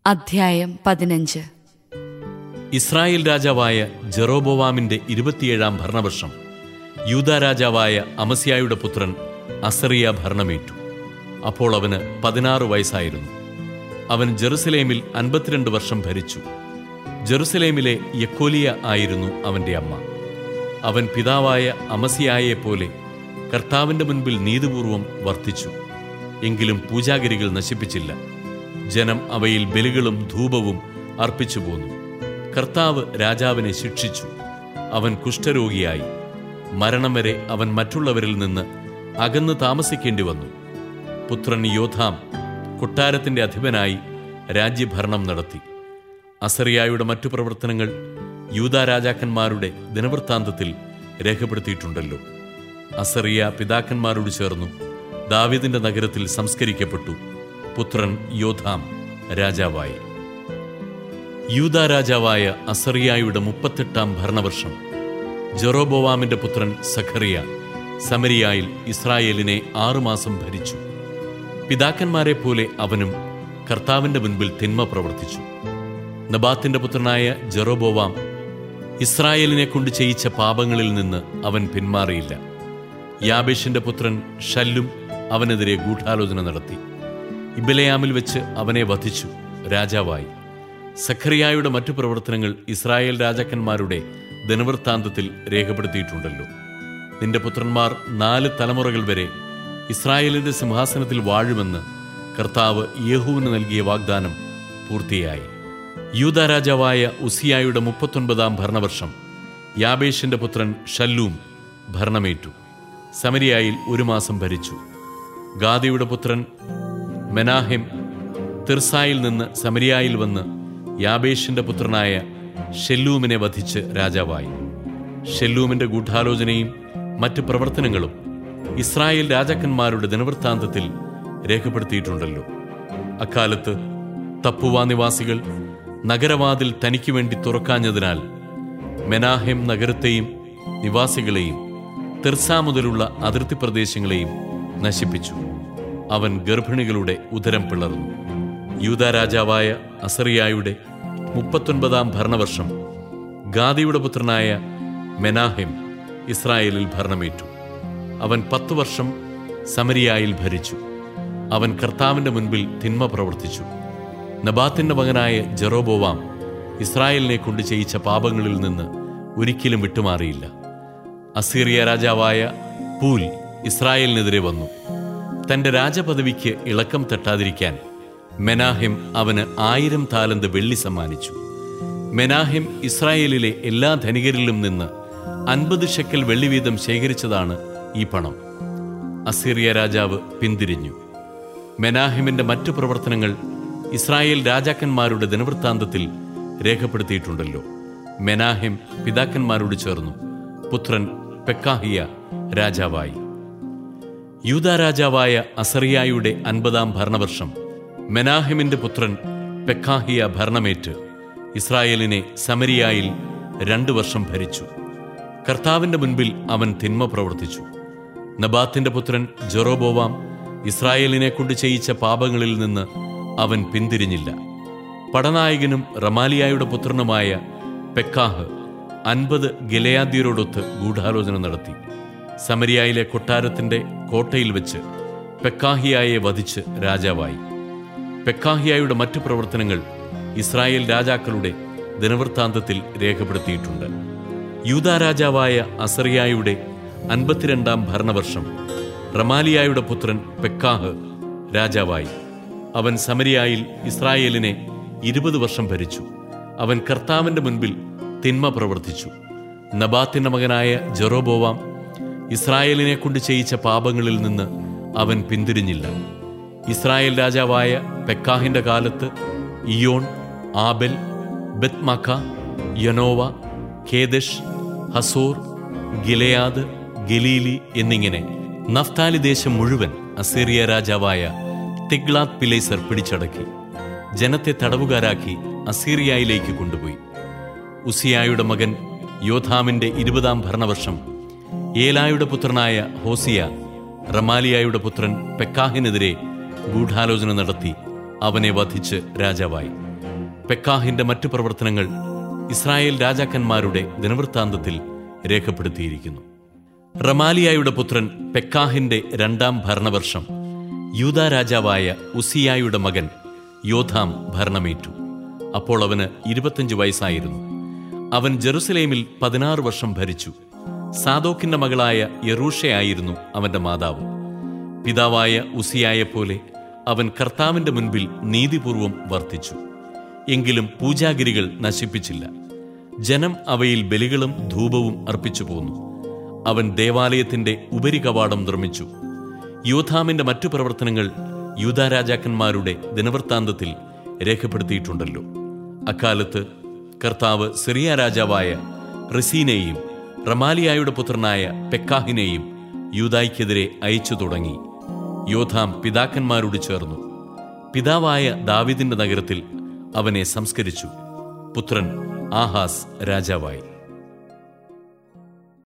അധ്യായം പതിനഞ്ച് ഇസ്രായേൽ രാജാവായ ജെറോബോവാമിന്റെ ഇരുപത്തിയേഴാം ഭരണവർഷം യൂദ രാജാവായ അമസ്യായുടെ പുത്രൻ അസറിയ ഭരണമേറ്റു അപ്പോൾ അവന് പതിനാറ് വയസ്സായിരുന്നു അവൻ ജെറുസലേമിൽ അൻപത്തിരണ്ട് വർഷം ഭരിച്ചു ജെറുസലേമിലെ യക്കോലിയ ആയിരുന്നു അവന്റെ അമ്മ അവൻ പിതാവായ അമസിയായെപ്പോലെ കർത്താവിന്റെ മുൻപിൽ നീതിപൂർവം വർത്തിച്ചു എങ്കിലും പൂജാഗിരികൾ നശിപ്പിച്ചില്ല ജനം അവയിൽ ബലികളും ധൂപവും അർപ്പിച്ചു പോന്നു കർത്താവ് രാജാവിനെ ശിക്ഷിച്ചു അവൻ കുഷ്ഠരോഗിയായി മരണം വരെ അവൻ മറ്റുള്ളവരിൽ നിന്ന് അകന്ന് താമസിക്കേണ്ടി വന്നു പുത്രൻ യോധാം കൊട്ടാരത്തിന്റെ അധിപനായി രാജ്യഭരണം നടത്തി അസറിയായുടെ മറ്റു പ്രവർത്തനങ്ങൾ യൂത രാജാക്കന്മാരുടെ ദിനവൃത്താന്തത്തിൽ രേഖപ്പെടുത്തിയിട്ടുണ്ടല്ലോ അസറിയ പിതാക്കന്മാരോട് ചേർന്നു ദാവീദിന്റെ നഗരത്തിൽ സംസ്കരിക്കപ്പെട്ടു പുത്രൻ യോധാം രാജാവായി യൂത രാജാവായ അസറിയായുടെ മുപ്പത്തെട്ടാം ഭരണവർഷം ജെറോബോവാമിന്റെ പുത്രൻ സഖറിയ സമരിയായിൽ ഇസ്രായേലിനെ ആറുമാസം ഭരിച്ചു പിതാക്കന്മാരെ പോലെ അവനും കർത്താവിന്റെ മുൻപിൽ തിന്മ പ്രവർത്തിച്ചു നബാത്തിന്റെ പുത്രനായ ജെറോബോവാം ഇസ്രായേലിനെ കൊണ്ട് ചെയ്യിച്ച പാപങ്ങളിൽ നിന്ന് അവൻ പിന്മാറിയില്ല യാബേഷിന്റെ പുത്രൻ ഷല്ലും അവനെതിരെ ഗൂഢാലോചന നടത്തി ഇബലയാമിൽ വെച്ച് അവനെ വധിച്ചു രാജാവായി സഖറിയായുടെ മറ്റു പ്രവർത്തനങ്ങൾ ഇസ്രായേൽ രാജാക്കന്മാരുടെ ദിനവൃത്താന്തത്തിൽ രേഖപ്പെടുത്തിയിട്ടുണ്ടല്ലോ നിന്റെ പുത്രന്മാർ നാല് തലമുറകൾ വരെ ഇസ്രായേലിന്റെ സിംഹാസനത്തിൽ വാഴുമെന്ന് കർത്താവ് യേഹുവിന് നൽകിയ വാഗ്ദാനം പൂർത്തിയായി യൂത രാജാവായ ഉസിയായുടെ മുപ്പത്തൊൻപതാം ഭരണവർഷം യാബേഷിന്റെ പുത്രൻ ഷല്ലൂം ഭരണമേറ്റു സമരിയായിൽ ഒരു മാസം ഭരിച്ചു ഗാദിയുടെ പുത്രൻ മെനാഹിം തിർസായിൽ നിന്ന് സമരിയായിൽ വന്ന് യാബേഷിന്റെ പുത്രനായ ഷെല്ലൂമിനെ വധിച്ച് രാജാവായി ഷെല്ലൂമിന്റെ ഗൂഢാലോചനയും മറ്റ് പ്രവർത്തനങ്ങളും ഇസ്രായേൽ രാജാക്കന്മാരുടെ ദിനവൃത്താന്തത്തിൽ രേഖപ്പെടുത്തിയിട്ടുണ്ടല്ലോ അക്കാലത്ത് തപ്പുവ നിവാസികൾ നഗരവാതിൽ തനിക്ക് വേണ്ടി തുറക്കാഞ്ഞതിനാൽ മെനാഹെം നഗരത്തെയും നിവാസികളെയും തിർസ മുതലുള്ള അതിർത്തി പ്രദേശങ്ങളെയും നശിപ്പിച്ചു അവൻ ഗർഭിണികളുടെ ഉദരം പിളർന്നു യൂത രാജാവായ അസറിയായുടെ മുപ്പത്തൊൻപതാം ഭരണവർഷം ഗാദിയുടെ പുത്രനായ മെനാഹെം ഇസ്രായേലിൽ ഭരണമേറ്റു അവൻ പത്തു വർഷം സമരിയായിൽ ഭരിച്ചു അവൻ കർത്താവിന്റെ മുൻപിൽ തിന്മ പ്രവർത്തിച്ചു നബാത്തിന്റെ മകനായ ജെറോബോവാം ഇസ്രായേലിനെ കൊണ്ട് ചെയ്യിച്ച പാപങ്ങളിൽ നിന്ന് ഒരിക്കലും വിട്ടുമാറിയില്ല അസീറിയ രാജാവായ പൂൽ ഇസ്രായേലിനെതിരെ വന്നു തന്റെ രാജപദവിക്ക് ഇളക്കം തട്ടാതിരിക്കാൻ മെനാഹിം അവന് ആയിരം താലന്ത് വെള്ളി സമ്മാനിച്ചു മെനാഹിം ഇസ്രായേലിലെ എല്ലാ ധനികരിലും നിന്ന് അൻപത് ഷെക്കൽ വെള്ളി വീതം ശേഖരിച്ചതാണ് ഈ പണം അസീറിയ രാജാവ് പിന്തിരിഞ്ഞു മെനാഹിമിന്റെ മറ്റു പ്രവർത്തനങ്ങൾ ഇസ്രായേൽ രാജാക്കന്മാരുടെ ദിനവൃത്താന്തത്തിൽ രേഖപ്പെടുത്തിയിട്ടുണ്ടല്ലോ മെനാഹിം പിതാക്കന്മാരോട് ചേർന്നു പുത്രൻ പെക്കാഹിയ രാജാവായി യൂത രാജാവായ അസറിയായുടെ അൻപതാം ഭരണവർഷം മെനാഹിമിന്റെ പുത്രൻ പെക്കാഹിയ ഭരണമേറ്റ് ഇസ്രായേലിനെ സമരിയായിൽ രണ്ടു വർഷം ഭരിച്ചു കർത്താവിന്റെ മുൻപിൽ അവൻ തിന്മ പ്രവർത്തിച്ചു നബാത്തിന്റെ പുത്രൻ ജെറോബോവാം ഇസ്രായേലിനെ കൊണ്ട് ചെയ്യിച്ച പാപങ്ങളിൽ നിന്ന് അവൻ പിന്തിരിഞ്ഞില്ല പടനായകനും റമാലിയായുടെ പുത്രനുമായ പെക്കാഹ് അൻപത് ഗിലയാദ്യരോടൊത്ത് ഗൂഢാലോചന നടത്തി സമരിയായിലെ കൊട്ടാരത്തിന്റെ കോട്ടയിൽ വെച്ച് പെക്കാഹിയായെ വധിച്ച് രാജാവായി പെക്കാഹിയായുടെ മറ്റു പ്രവർത്തനങ്ങൾ ഇസ്രായേൽ രാജാക്കളുടെ ദിനവൃത്താന്തത്തിൽ രേഖപ്പെടുത്തിയിട്ടുണ്ട് യൂത രാജാവായ അസറിയായുടെ അൻപത്തിരണ്ടാം ഭരണവർഷം റമാലിയായുടെ പുത്രൻ പെക്കാഹ് രാജാവായി അവൻ സമരിയായിൽ ഇസ്രായേലിനെ ഇരുപത് വർഷം ഭരിച്ചു അവൻ കർത്താവിന്റെ മുൻപിൽ തിന്മ പ്രവർത്തിച്ചു നബാത്തിന്റെ മകനായ ജെറോബോവാം ഇസ്രായേലിനെ കൊണ്ട് ചെയ്യിച്ച പാപങ്ങളിൽ നിന്ന് അവൻ പിന്തിരിഞ്ഞില്ല ഇസ്രായേൽ രാജാവായ പെക്കാഹിന്റെ കാലത്ത് Ijon Abel Beth Maacah Janoah Kedesh Hazor Gilead Galilee എന്നിങ്ങനെ നഫ്താലി ദേശം മുഴുവൻ അസീറിയ രാജാവായ തിഗ്ലാത് പിലേസർ പിടിച്ചടക്കി ജനത്തെ തടവുകാരാക്കി അസീറിയയിലേക്ക് കൊണ്ടുപോയി ഉസിയായുടെ മകൻ യോധാമിന്റെ ഇരുപതാം ഭരണവർഷം ഏലായുടെ പുത്രനായ ഹോസിയ റമാലിയായുടെ പുത്രൻ പെക്കാഹിനെതിരെ ഗൂഢാലോചന നടത്തി അവനെ വധിച്ച് രാജാവായി പെക്കാഹിന്റെ മറ്റു പ്രവർത്തനങ്ങൾ ഇസ്രായേൽ രാജാക്കന്മാരുടെ ദിനവൃത്താന്തത്തിൽ രേഖപ്പെടുത്തിയിരിക്കുന്നു റമാലിയായുടെ പുത്രൻ പെക്കാഹിന്റെ രണ്ടാം ഭരണവർഷം യൂത രാജാവായ ഉസിയായുടെ മകൻ യോധാം ഭരണമേറ്റു അപ്പോൾ അവന് ഇരുപത്തഞ്ച് വയസ്സായിരുന്നു അവൻ ജെറുസലേമിൽ പതിനാറ് വർഷം ഭരിച്ചു സാദോക്കിന്റെ മകളായ യറൂഷയായിരുന്നു അവന്റെ മാതാവ് പിതാവായ ഉസിയായെപ്പോലെ അവൻ കർത്താവിന്റെ മുൻപിൽ നീതിപൂർവം വർത്തിച്ചു എങ്കിലും പൂജാഗിരികൾ നശിപ്പിച്ചില്ല ജനം അവയിൽ ബലികളും ധൂപവും അർപ്പിച്ചു പോന്നു അവൻ ദേവാലയത്തിന്റെ ഉപരികവാടം നിർമ്മിച്ചു യോധാമിന്റെ മറ്റു പ്രവർത്തനങ്ങൾ യൂതാരാജാക്കന്മാരുടെ ദിനവൃത്താന്തത്തിൽ രേഖപ്പെടുത്തിയിട്ടുണ്ടല്ലോ അക്കാലത്ത് കർത്താവ് സിറിയ രാജാവായ റിസീനെയും റമാലിയായുടെ പുത്രനായ പെക്കാഹിനെയും യൂതായ്ക്കെതിരെ അയച്ചു തുടങ്ങി യോധാം പിതാക്കന്മാരോട് ചേർന്നു പിതാവായ ദാവിദിന്റെ നഗരത്തിൽ അവനെ സംസ്കരിച്ചു പുത്രൻ ആഹാസ് രാജാവായി